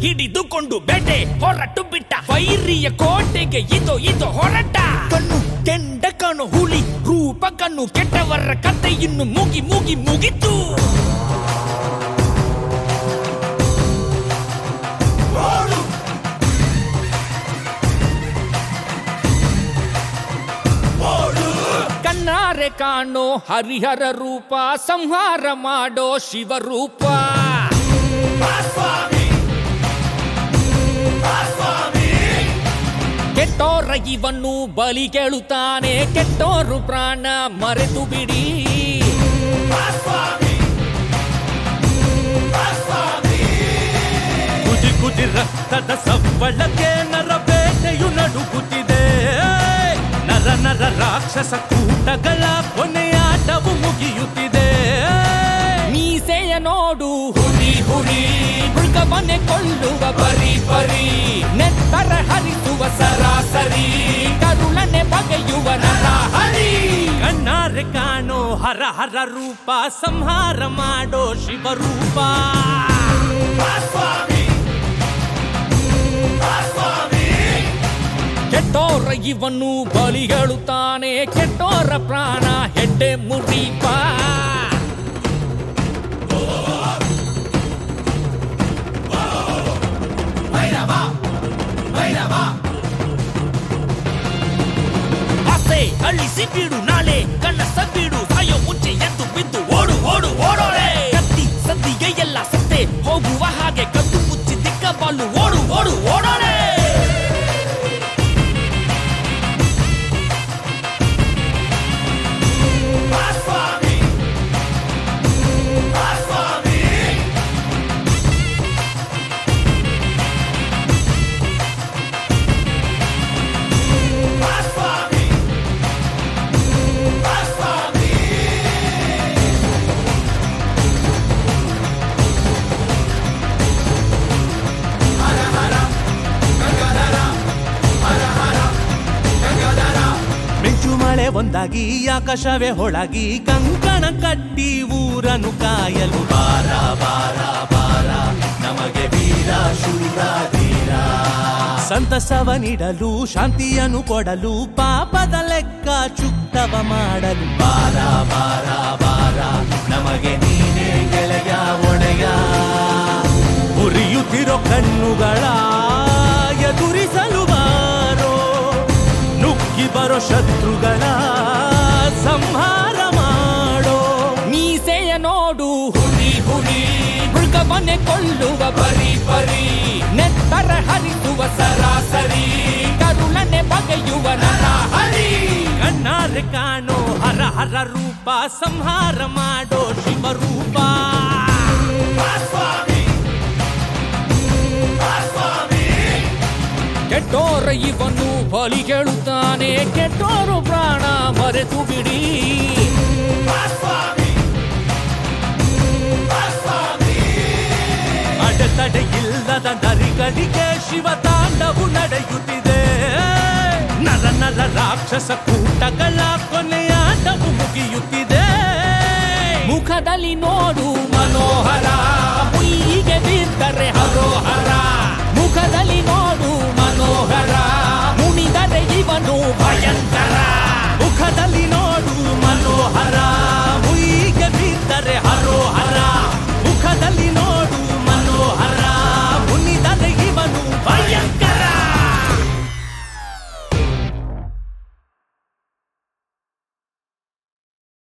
ಹಿಡಿದುಕೊಂಡು ಬೇಟೆ ಹೊರಟು ಬಿಟ್ಟ ವೈರಿಯ ಕೋಟೆಗೆ ಇದು ಇದು ಹೊರಟ ಕಣ್ಣು ಕೆಂಡ ಕಣ್ಣು ಹುಲಿ ರೂಪ ಕಣ್ಣು ಕೆಟ್ಟವರ ಕತೆ ಇನ್ನು ಮುಗಿ ಮುಗಿ ಮುಗಿತು ಕಣ್ಣಾರೆ ಕಾಣೋ ಹರಿಹರ ರೂಪ ಸಂಹಾರ ಮಾಡೋ ಶಿವರೂಪ ಕೆಟ್ಟೋರ ಇವನ್ನು ಬಲಿ ಕೇಳುತ್ತಾನೆ ಕೆಟ್ಟೋರು ಪ್ರಾಣ ಮರೆತು ಬಿಡಿ ಕುದಿ ಕುದಿ ರಕ್ತದ ಸವ್ವಳಕ್ಕೆ ನರಬೇಟೆಯು ನಡುಗುತ್ತಿದೆ ನರ ನರ ರಾಕ್ಷಸ ಕೂಟಗಳ ಕೊನೆಯಾಟವು ಮುಗಿಯುತ್ತಿದೆ ಮೀಸೆಯ ನೋಡು ಹುರಿ ಹುರಿ ಮೃಗವನೆ ಕೊಳ್ಳುವ ಬರಿ ಬರಿ ನೆತ್ತರ ಹರಿಸುವ ಸರಾಸರಿ ಕರುಳನೆ ಬಗೆಯುವ ನರ ಹರಿ ಕಣ್ಣಾರೆ ಕಾಣೋ ಹರ ಹರ ರೂಪ ಸಂಹಾರ ಮಾಡೋ ಶಿವರೂಪ ಕೆಟ್ಟೋರ ಇವನ್ನು ಬಲಿ ಹೇಳುತ್ತಾನೆ ಕೆಟ್ಟೋರ ಪ್ರಾಣ ಹೆಡ್ಡೆ ಮುರಿಪ ಆಸೆ ಅಳಿಸಿ ಬಿಡು ನಾಳೆ ಕನಸ ಬಿಡು ಸಾಯೋ ಮುಂಚೆ ಎದ್ದು ಬಿದ್ದು ಓಡು ಓಡು ಓಡೋಳೆ ಕತ್ತಿ ಸದ್ದಿಗೆ ಎಲ್ಲ ಸತ್ತೆ ಹೋಗುವ ಹಾಗೆ ಕದ್ದು ಮುಚ್ಚಿ ದಿಕ್ಕ ಬಾಲು ಓಡು ಓಡು ಓಡೋಳೆ ಮಿಂಚು ಮಳೆ ಒಂದಾಗಿ ಆಕಾಶವೇ ಹೊಳಗಿ ಕಂಕಣ ಕಟ್ಟಿ ಊರನು ಕಾಯಲು ಬಾರ ಬಾರ ಬಾರ ನಮಗೆ ವೀರ ಶೂರ ಧೀರ ಸಂತಸವ ನೀಡಲು ಶಾಂತಿಯನ್ನು ಕೊಡಲು ಪಾಪದ ಲೆಕ್ಕ ಚುಕ್ತವ ಮಾಡಲು ಬಾರ ಬಾರ ಬಾರ ನಮಗೆ ನೀನೇ ಗೆಳೆಯ ಒಡೆಯ ಉರಿಯುತ್ತಿರೋ ಕಣ್ಣುಗಳ ಎದುರಿಸಲು ಬಾರೋ ನುಗ್ಗಿ ಬರೋ ಶತ್ರುಗಳ ಸಂಹಾರ ಮಾಡೋ ಮೀಸೆಯ ನೋಡು ಹುರಿ ಹುರಿ ಮೃಗವನೆ ಕೊಳ್ಳುವ ಬರಿ ಬರಿ ನೆತ್ತರ ಹರಿಸುವ ಸರಾಸರಿ ಕರುಳನೆ ಬಗೆಯುವ ನರ ಹರಿ ಕಣ್ಣಾರೆ ಕಾಣೋ ಹರ ಹರ ರೂಪ ಸಂಹಾರ ಮಾಡೋ ಶಿವರೂಪ ಕೆಟ್ಟೋರ ಇವನು ಬಲಿ ಕೇಳುತ್ತಾನೆ ಕೆಟ್ಟೋರು ಪ್ರಾಣ ಮರೆತು ಬಿಡಿ ಅಡೆತಡೆ ಇಲ್ಲದ ನರಿಗಳಿಗೆ ಶಿವ ತಾಂಡವು ನಡೆಯುತ್ತಿದೆ ನರ ನರ ರಾಕ್ಷಸ ಕೂಟಗಳ ಕೊನೆಯಾಟವು ಮುಗಿಯುತ್ತಿದೆ ಮುಖದಲ್ಲಿ ನೋಡು ಮನೋಹರ ಮುಯ್ಯಿಗೆ ಬಿದ್ದರೆ ಹರೋಹರ ಮುಖದಲ್ಲಿ ನೋಡು ಮನೋಹರ ಮುನಿದರೆ ಇವನು ಭಯಂಕರ ಮುಖದಲ್ಲಿ ನೋಡು ಮನೋಹರ